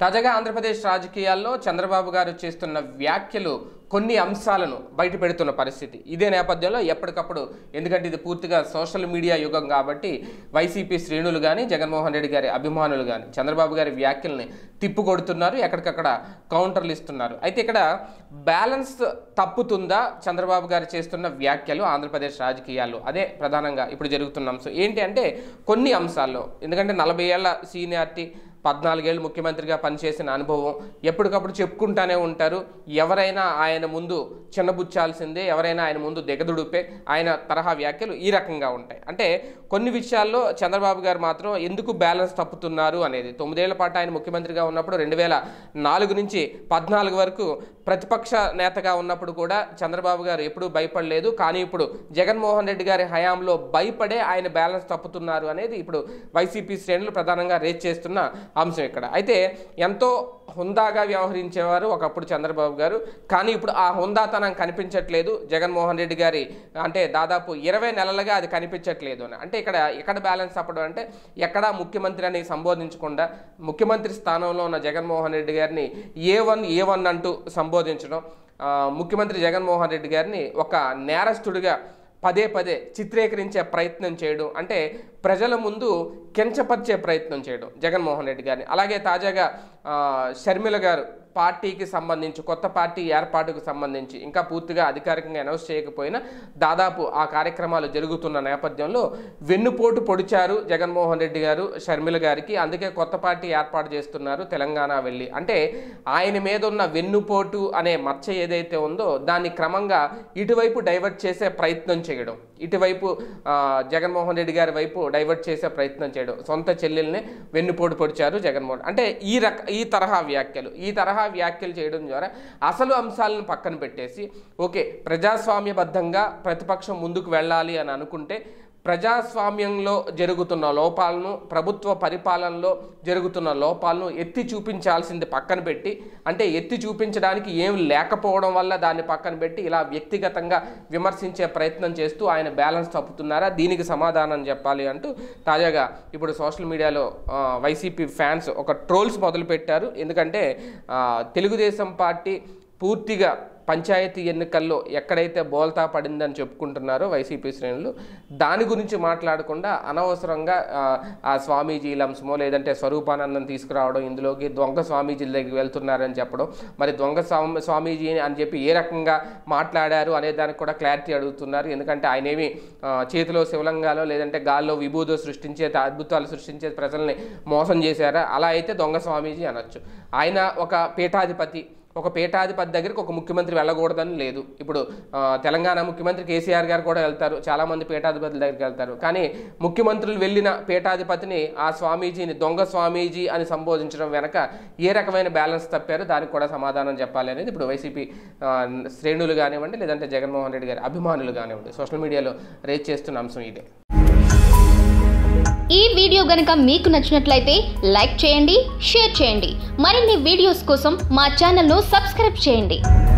తాజాగా ఆంధ్రప్రదేశ్ రాజకీయాల్లో చంద్రబాబు గారు చేస్తున్న వ్యాఖ్యలు కొన్ని అంశాలను బయట పెడుతున్న పరిస్థితి ఇదే నేపథ్యంలో ఎప్పటికప్పుడు ఎందుకంటే ఇది పూర్తిగా సోషల్ మీడియా యుగం కాబట్టి వైసీపీ శ్రేణులు కానీ జగన్మోహన్ రెడ్డి గారి అభిమానులు కానీ చంద్రబాబు గారి వ్యాఖ్యల్ని తిప్పుకొడుతున్నారు ఎక్కడికక్కడ కౌంటర్లు ఇస్తున్నారు అయితే ఇక్కడ బ్యాలెన్స్ తప్పుతుందా చంద్రబాబు గారు చేస్తున్న వ్యాఖ్యలు ఆంధ్రప్రదేశ్ రాజకీయాల్లో అదే ప్రధానంగా ఇప్పుడు జరుగుతున్న అంశం ఏంటి అంటే కొన్ని అంశాల్లో ఎందుకంటే నలభై ఏళ్ల సీనియారిటీ పద్నాలుగేళ్ళు ముఖ్యమంత్రిగా పనిచేసిన అనుభవం ఎప్పటికప్పుడు చెప్పుకుంటానే ఉంటారు ఎవరైనా ఆయన ముందు చిన్నబుచ్చాల్సిందే ఎవరైనా ఆయన ముందు దిగదుడిపే ఆయన తరహా వ్యాఖ్యలు ఈ రకంగా ఉంటాయి అంటే కొన్ని విషయాల్లో చంద్రబాబు గారు మాత్రం ఎందుకు బ్యాలెన్స్ తప్పుతున్నారు అనేది తొమ్మిదేళ్ల పాటు ఆయన ముఖ్యమంత్రిగా ఉన్నప్పుడు రెండు వేల నాలుగు నుంచి పద్నాలుగు వరకు ప్రతిపక్ష నేతగా ఉన్నప్పుడు కూడా చంద్రబాబు గారు ఎప్పుడూ భయపడలేదు కానీ ఇప్పుడు జగన్మోహన్ రెడ్డి గారి హయాంలో భయపడే ఆయన బ్యాలెన్స్ తప్పుతున్నారు అనేది ఇప్పుడు వైసీపీ శ్రేణులు ప్రధానంగా రేట్ చేస్తున్న అంశం ఇక్కడ అయితే ఎంతో హుందాగా వ్యవహరించేవారు ఒకప్పుడు చంద్రబాబు గారు కానీ ఇప్పుడు ఆ హుందాతనం కనిపించట్లేదు జగన్మోహన్ రెడ్డి గారి అంటే దాదాపు ఇరవై నెలలుగా అది కనిపించట్లేదు అని అంటే ఇక్కడ ఎక్కడ బ్యాలెన్స్ అప్పడం అంటే ఎక్కడా ముఖ్యమంత్రి అని సంబోధించకుండా ముఖ్యమంత్రి స్థానంలో ఉన్న జగన్మోహన్ రెడ్డి గారిని ఏ వన్ ఏ వన్ అంటూ సంబోధించడం ఆ, ముఖ్యమంత్రి జగన్మోహన్ రెడ్డి గారిని ఒక నేరస్తుడిగా పదే పదే చిత్రీకరించే ప్రయత్నం చేయడం అంటే ప్రజల ముందు కించపరిచే ప్రయత్నం చేయడం జగన్మోహన్ రెడ్డి గారిని అలాగే తాజాగా ఆ, షర్మిల గారు పార్టీకి సంబంధించి కొత్త పార్టీ ఏర్పాటుకు సంబంధించి ఇంకా పూర్తిగా అధికారికంగా అనౌన్స్ చేయకపోయినా దాదాపు ఆ కార్యక్రమాలు జరుగుతున్న నేపథ్యంలో వెన్నుపోటు పొడిచారు జగన్మోహన్ రెడ్డి గారు షర్మిల గారికి అందుకే కొత్త పార్టీ ఏర్పాటు చేస్తున్నారు తెలంగాణ వెళ్ళి అంటే ఆయన మీద ఉన్న వెన్నుపోటు అనే మచ్చ ఏదైతే ఉందో దాన్ని క్రమంగా ఇటువైపు డైవర్ట్ చేసే ప్రయత్నం చేయడం ఇటువైపు ఆ, జగన్మోహన్ రెడ్డి గారి వైపు డైవర్ట్ చేసే ప్రయత్నం చేయడం సొంత చెల్లెల్ని వెన్నుపోటు పొడిచారు జగన్మోహన్ అంటే ఈ రక ఈ తరహా వ్యాఖ్యలు ఈ తరహా వ్యాఖ్యలు చేయడం ద్వారా అసలు అంశాలను పక్కన పెట్టేసి ఓకే ప్రజాస్వామ్యబద్ధంగా ప్రతిపక్షం ముందుకు వెళ్ళాలి అని అనుకుంటే ప్రజాస్వామ్యంలో జరుగుతున్న లోపాలను ప్రభుత్వ పరిపాలనలో జరుగుతున్న లోపాలను ఎత్తి చూపించాల్సింది పక్కన పెట్టి అంటే ఎత్తి చూపించడానికి ఏం లేకపోవడం వల్ల దాన్ని పక్కన పెట్టి ఇలా వ్యక్తిగతంగా విమర్శించే ప్రయత్నం చేస్తూ ఆయన బ్యాలెన్స్ తప్పుతున్నారా దీనికి సమాధానం చెప్పాలి అంటూ తాజాగా ఇప్పుడు సోషల్ మీడియాలో ఆ, వైసీపీ ఫ్యాన్స్ ఒక ట్రోల్స్ మొదలుపెట్టారు ఎందుకంటే ఆ, తెలుగుదేశం పార్టీ పూర్తిగా పంచాయతీ ఎన్నికల్లో ఎక్కడైతే బోల్తా పడిందని చెప్పుకుంటున్నారో వైసీపీ శ్రేణులు దాని గురించి మాట్లాడకుండా అనవసరంగా ఆ, ఆ స్వామీజీల అంశమో లేదంటే స్వరూపానందం తీసుకురావడం ఇందులోకి దొంగ స్వామీజీల దగ్గరికి వెళ్తున్నారని చెప్పడం మరి దొంగ స్వామి స్వామీజీ అని చెప్పి ఏ రకంగా మాట్లాడారు అనే దానికి కూడా క్లారిటీ అడుగుతున్నారు ఎందుకంటే ఆయన ఏమి ఆ, చేతిలో శివలింగాలో లేదంటే గాల్లో విభూదో సృష్టించే అద్భుతాలు సృష్టించే ప్రజల్ని మోసం చేశారా అలా అయితే దొంగ స్వామీజీ అనొచ్చు ఆయన ఒక పీఠాధిపతి ఒక పీఠాధిపతి దగ్గరికి ఒక ముఖ్యమంత్రి వెళ్ళకూడదని లేదు ఇప్పుడు ఆ, తెలంగాణ ముఖ్యమంత్రి కేసీఆర్ గారు కూడా వెళ్తారు చాలామంది పీఠాధిపతుల దగ్గరికి వెళ్తారు కానీ ముఖ్యమంత్రులు వెళ్ళిన పీఠాధిపతిని ఆ స్వామీజీని దొంగ స్వామీజీ అని సంబోధించడం వెనక ఏ రకమైన బ్యాలెన్స్ తప్పారో దానికి కూడా సమాధానం చెప్పాలి అనేది ఇప్పుడు వైసీపీ ఆ, శ్రేణులు కానివ్వండి లేదంటే జగన్మోహన్ రెడ్డి గారి అభిమానులు కానివ్వండి సోషల్ మీడియాలో రేట్ చేస్తున్న అంశం ఇదే ఈ వీడియో గనుక మీకు నచ్చినట్లయితే లైక్ చేయండి షేర్ చేయండి మరిన్ని వీడియోస్ కోసం మా ఛానల్ను సబ్స్క్రైబ్ చేయండి